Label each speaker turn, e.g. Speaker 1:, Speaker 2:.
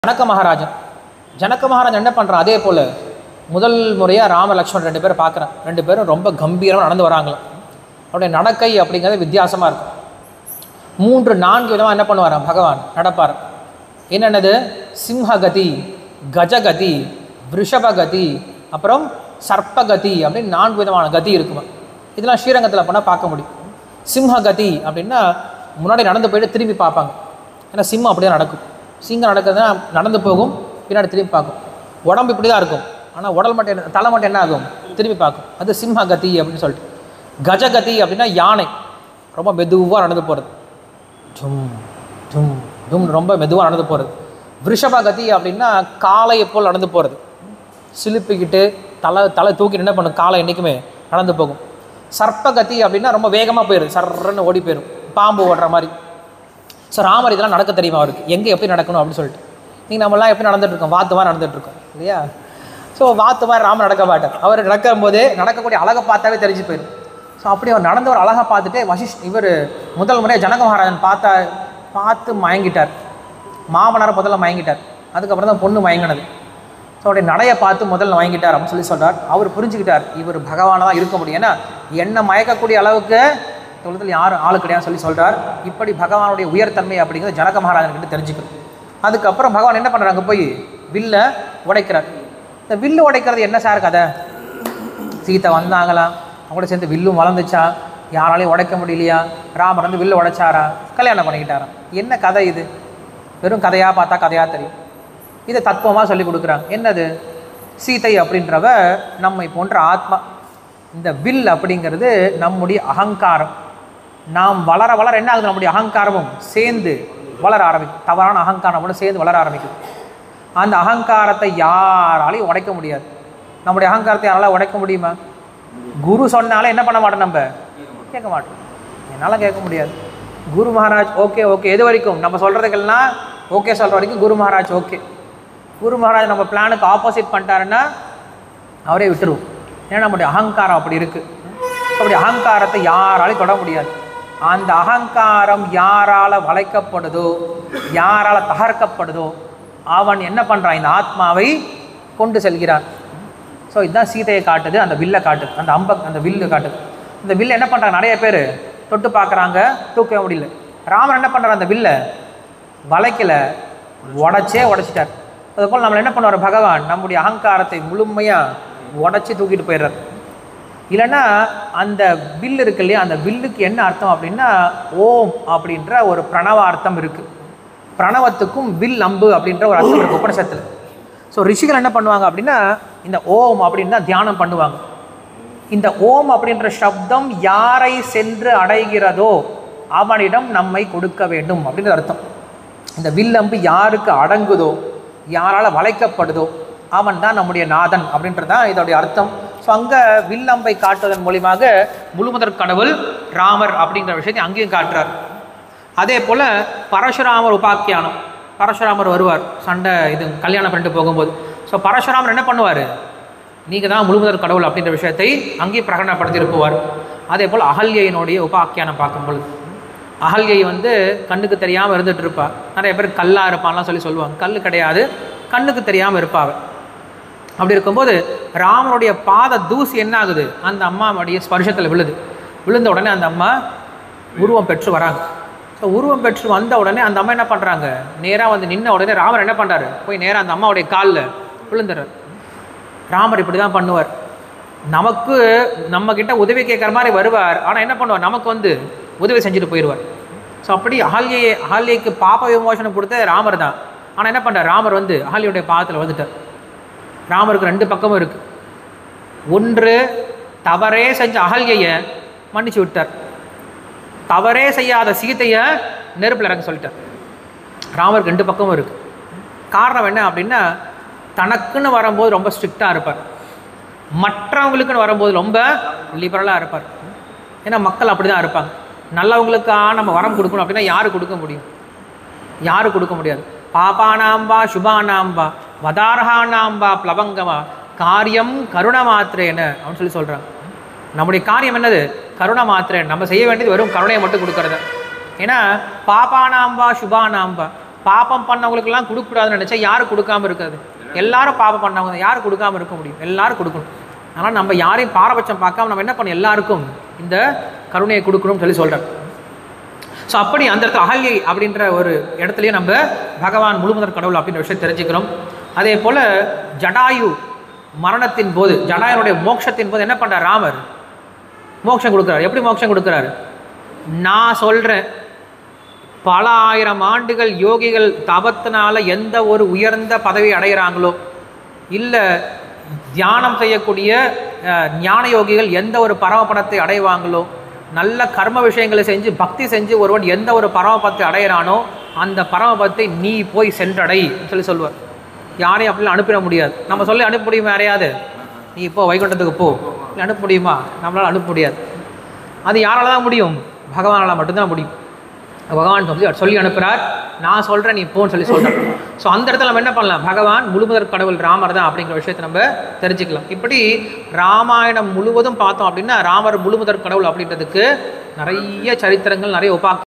Speaker 1: ஜனக மகாராஜன் ஜனக மகாராஜன் என்ன பண்ணுறான் அதே போல் முதல் முறையாக ராம லக்ஷ்மணன் ரெண்டு பேரும் பார்க்குறான் ரெண்டு பேரும் ரொம்ப கம்பீரமாக நடந்து வராங்களாம் அவருடைய நடக்கை அப்படிங்கிறது வித்தியாசமாக இருக்கும் மூன்று நான்கு விதமாக என்ன பண்ணுவாராம் பகவான் நடப்பார் என்னென்னது சிம்ஹகதி கஜகதி விருஷபகதி அப்புறம் சர்ப்பகதி அப்படின்னு நான்கு விதமான கதி இருக்குமா இதெல்லாம் ஸ்ரீரங்கத்தில் போனால் பார்க்க முடியும் சிம்ஹகதி அப்படின்னா முன்னாடி நடந்து போயிட்டு திரும்பி பார்ப்பாங்க ஏன்னா சிம்மம் அப்படியே நடக்கும் சிங்கம் நடக்கிறதுனா நடந்து போகும் பின்னாடி திரும்பி பார்க்கும் உடம்பு இப்படி தான் இருக்கும் ஆனால் உடல் மட்டும் என்ன தலை மட்டும் என்ன ஆகும் திரும்பி பார்க்கும் அது சிம்ஹகதி அப்படின்னு சொல்லிட்டு கஜகதி அப்படின்னா யானை ரொம்ப மெதுவாக நடந்து போகிறது ஜும் ஜும் ஜும் ரொம்ப மெதுவாக நடந்து போகிறது விருஷபகதி அப்படின்னா காளையை போல் நடந்து போகிறது சிலுப்பிக்கிட்டு தலை தலை தூக்கிட்டு என்ன பண்ணும் காலை என்றைக்குமே நடந்து போகும் சர்ப்பகதி அப்படின்னா ரொம்ப வேகமாக போயிடும் சர்றன்னு ஓடி போயிடும் பாம்பு ஓடுற மாதிரி ஸோ ராமர் இதெல்லாம் நடக்க தெரியுமா அவருக்கு எங்கே எப்படி நடக்கணும் அப்படின்னு சொல்லிட்டு நீங்கள் நம்மளாம் எப்படி நடந்துட்டு இருக்கோம் வாத்து மாதிரி நடந்துட்டு இருக்கோம் இல்லையா ஸோ வாத்து மாதிரி ராமர் நடக்க மாட்டார் அவர் நடக்கும் போதே நடக்கக்கூடிய அழகை பார்த்தாவே தெரிஞ்சு போயிடும் ஸோ அப்படி அவர் நடந்தவர் அழகாக பார்த்துட்டு வசிஷ் இவர் முதல் முறையாக ஜனக மகாராஜன் பார்த்தா பார்த்து மயங்கிட்டார் மாமனார் முதல்ல மயங்கிட்டார் அதுக்கப்புறம் தான் பொண்ணு மயங்கினது ஸோ அவருடைய நடையை பார்த்து முதல்ல மயங்கிட்டார் அப்படின்னு சொல்லி சொல்கிறார் அவர் புரிஞ்சுக்கிட்டார் இவர் பகவானாக தான் இருக்க முடியும் ஏன்னா என்னை மயக்கக்கூடிய அளவுக்கு இந்த உலகத்தில் யாரும் ஆளு கிடையாது சொல்லி சொல்கிறார் இப்படி பகவானுடைய உயர்தன்மை அப்படிங்கிறது ஜனக மகாராஜன் கிட்ட தெரிஞ்சுக்கணும் அதுக்கப்புறம் பகவான் என்ன பண்ணுறாங்க போய் வில்ல உடைக்கிறார் இந்த வில்லு உடைக்கிறது என்ன சார் கதை சீத்தை வந்தாங்களாம் அவங்களோட சேர்ந்து வில்லும் வளர்ந்துச்சா யாராலையும் உடைக்க முடியலையா ராமர் வந்து வில்லு உடைச்சாரா கல்யாணம் பண்ணிக்கிட்டாராம் என்ன கதை இது வெறும் கதையாக பார்த்தா கதையாக தெரியும் இதை தத்துவமாக சொல்லி கொடுக்குறாங்க என்னது சீதை அப்படின்றவ நம்மை போன்ற ஆத்மா இந்த வில் அப்படிங்கிறது நம்முடைய அகங்காரம் நாம் வளர வளர என்ன ஆகுது நம்முடைய அகங்காரமும் சேர்ந்து வளர ஆரம்பிக்கும் தவறான அகங்காரம் கூட சேர்ந்து வளர ஆரம்பிக்கும் அந்த அகங்காரத்தை யாராலையும் உடைக்க முடியாது நம்முடைய அகங்காரத்தை யாரால உடைக்க முடியுமா குரு சொன்னாலே என்ன பண்ண மாட்டோம் நம்ம கேட்க மாட்டோம் என்னால் கேட்க முடியாது குரு மகாராஜ் ஓகே ஓகே எது வரைக்கும் நம்ம சொல்கிறதுக்கெல்லாம் ஓகே சொல்கிற வரைக்கும் குரு மகாராஜ் ஓகே குரு மகாராஜ் நம்ம பிளானுக்கு ஆப்போசிட் பண்ணிட்டாருன்னா அவரே விட்டுருவோம் ஏன்னா நம்முடைய அகங்காரம் அப்படி இருக்குது அப்படி அகங்காரத்தை யாராலையும் தொட முடியாது அந்த அகங்காரம் யாரால வளைக்கப்படுதோ யாரால தகர்க்கப்படுதோ அவன் என்ன பண்ணுறான் இந்த ஆத்மாவை கொண்டு செல்கிறான் ஸோ இதுதான் சீதையை காட்டுது அந்த வில்லை காட்டுது அந்த அம்ப அந்த வில்லு காட்டுது இந்த வில்லை என்ன பண்ணுறாங்க நிறைய பேர் தொட்டு பார்க்குறாங்க தூக்க முடியல ராமன் என்ன பண்ணுறார் அந்த வில்லை வளைக்கல உடச்சே உடச்சிட்டார் அதுபோல் நம்மளை என்ன பண்ணுவார் பகவான் நம்முடைய அகங்காரத்தை முழுமையாக உடச்சி தூக்கிட்டு போயிடுறார் இல்லைன்னா அந்த வில் இருக்கு இல்லையா அந்த வில்லுக்கு என்ன அர்த்தம் அப்படின்னா ஓம் அப்படின்ற ஒரு பிரணவ அர்த்தம் இருக்குது பிரணவத்துக்கும் வில் அம்பு அப்படின்ற ஒரு அர்த்தம் இருக்குது உபனிஷத்தில் ஸோ ரிஷிகள் என்ன பண்ணுவாங்க அப்படின்னா இந்த ஓம் அப்படின்னு தான் தியானம் பண்ணுவாங்க இந்த ஓம் அப்படின்ற சப்தம் யாரை சென்று அடைகிறதோ அவனிடம் நம்மை கொடுக்க வேண்டும் அப்படின்ற அர்த்தம் இந்த வில்லம்பு யாருக்கு அடங்குதோ யாரால் வளைக்கப்படுதோ அவன் தான் நம்முடைய நாதன் அப்படின்றது தான் இதோடைய அர்த்தம் ஸோ அங்கே வில்லம்பை காட்டுவதன் மூலியமாக முழுமுதற் கடவுள் ராமர் அப்படிங்கிற விஷயத்தை அங்கேயும் காட்டுறார் அதே போல் பரசுராமர் உபாக்கியானம் பரசுராமர் வருவார் சண்டை இது கல்யாணம் பண்ணிட்டு போகும்போது ஸோ பரசுராமர் என்ன பண்ணுவார் நீங்கள் தான் முழுமுதற் கடவுள் அப்படின்ற விஷயத்தை அங்கேயும் பிரகடனப்படுத்திட்டு போவார் அதே போல் அகல்யினுடைய உபாக்கியானம் பார்க்கும்பொழுது அகல்யை வந்து கண்ணுக்கு தெரியாமல் இருந்துட்டு இருப்பா நிறைய பேர் கல்லாக இருப்பான்லாம் சொல்லி சொல்லுவாங்க கல் கிடையாது கண்ணுக்கு தெரியாமல் இருப்பாவ அப்படி இருக்கும்போது ராமனுடைய பாத தூசி என்ன ஆகுது அந்த அம்மாவுடைய ஸ்பர்ஷத்தில் விழுது விழுந்த உடனே அந்த அம்மா உருவம் பெற்று வராங்க ஸோ உருவம் பெற்று வந்த உடனே அந்த அம்மா என்ன பண்ணுறாங்க நேராக வந்து நின்ன உடனே ராமர் என்ன பண்ணுறாரு போய் நேராக அந்த அம்மாவுடைய காலில் விழுந்துடுறார் ராமர் இப்படி தான் பண்ணுவார் நமக்கு நம்ம கிட்ட உதவி கேட்குற மாதிரி வருவார் ஆனால் என்ன பண்ணுவார் நமக்கு வந்து உதவி செஞ்சுட்டு போயிடுவார் ஸோ அப்படி அகல்யை அகல்யைக்கு பாப்ப விமோசனம் கொடுத்த ராமர் தான் ஆனால் என்ன பண்ணுறார் ராமர் வந்து அகல்யுடைய பாதத்தில் வந்துட்டார் ராமருக்கு ரெண்டு பக்கமும் இருக்குது ஒன்று தவறே செஞ்ச அகல்யையை மன்னிச்சு விட்டார் தவறே செய்யாத சீதையை நெருப்பில் இறங்க சொல்லிட்டார் ராமருக்கு ரெண்டு பக்கமும் இருக்குது காரணம் என்ன அப்படின்னா தனக்குன்னு வரும்போது ரொம்ப ஸ்ட்ரிக்டாக இருப்பார் மற்றவங்களுக்குன்னு வரும்போது ரொம்ப லிபரலாக இருப்பார் ஏன்னா மக்கள் அப்படி தான் இருப்பாங்க நல்லவங்களுக்காக நம்ம வரம் கொடுக்கணும் அப்படின்னா யாரு கொடுக்க முடியும் யாரு கொடுக்க முடியாது பாபானாம்பா சுபானாம்பா வதாரஹானாம்பா பிளவங்கமா காரியம் கருண மாத்திரேன அப்படின்னு சொல்லி சொல்கிறாங்க நம்முடைய காரியம் என்னது கருண மாத்திரேன் நம்ம செய்ய வேண்டியது வெறும் கருணையை மட்டும் கொடுக்கறது ஏன்னா பாபானாம்பா சுபானாம்பா பாப்பம் பண்ணவங்களுக்கெல்லாம் கொடுக்கக்கூடாதுன்னு நினச்சா யாரு கொடுக்காம இருக்காது எல்லாரும் பாப்பம் பண்ணவங்க தான். யாரு கொடுக்காம இருக்க முடியும் எல்லாரும் கொடுக்கணும் அதனால் நம்ம யாரையும் பாரபட்சம் பார்க்காம நம்ம என்ன பண்ணணும் எல்லாருக்கும் இந்த கருணையை கொடுக்கணும்னு சொல்லி சொல்கிறார் ஸோ அப்படி அந்த இடத்துல அகல்யை அப்படின்ற ஒரு இடத்துலயே நம்ம பகவான் முழுமுதற் கடவுள் அப்படின்ற விஷயம் தெரிஞ்சுக்கிறோம் அதே போல் ஜடாயு மரணத்தின் போது ஜடாயனுடைய மோட்சத்தின் போது என்ன பண்ணுறார் ராமர் மோட்சம் கொடுக்குறாரு எப்படி மோட்சம் கொடுக்குறாரு நான் சொல்கிறேன் பல ஆயிரம் ஆண்டுகள் யோகிகள் தபத்தினால எந்த ஒரு உயர்ந்த பதவி அடைகிறாங்களோ இல்லை தியானம் செய்யக்கூடிய அஹ், ஞான யோகிகள் எந்த ஒரு பரமபடத்தை அடைவாங்களோ நல்ல கர்ம விஷயங்களை செஞ்சு பக்தி செஞ்சு ஒருவன் எந்த ஒரு பரமபத்தை அடையிறானோ அந்த பரமபத்தை நீ போய் சென்றடை சொல்லி சொல்லுவார் யாரையும் அப்படிலாம் அனுப்பிட முடியாது நம்ம சொல்லி அனுப்ப முடியுமா யாரையாவது நீ இப்போ வைகுண்டத்துக்கு போ இல்லை அனுப்ப முடியுமா நம்மளால் அனுப்ப முடியாது அது யாரால தான் முடியும் பகவானால் மட்டும்தான் முடியும் பகவான் சொல்லி சொல்லி அனுப்புகிறார் நான் சொல்கிறேன் நீ போன்னு சொல்லி சொல்கிறேன் ஸோ அந்த இடத்துல நம்ம என்ன பண்ணலாம் பகவான் முழுமுதற் கடவுள் ராமர் தான் அப்படிங்கிற விஷயத்தை நம்ம தெரிஞ்சுக்கலாம் இப்படி ராமாயணம் முழுவதும் பார்த்தோம் அப்படின்னா ராமர் முழுமுதற் கடவுள் அப்படின்றதுக்கு நிறைய சரித்திரங்கள் நிறைய உபா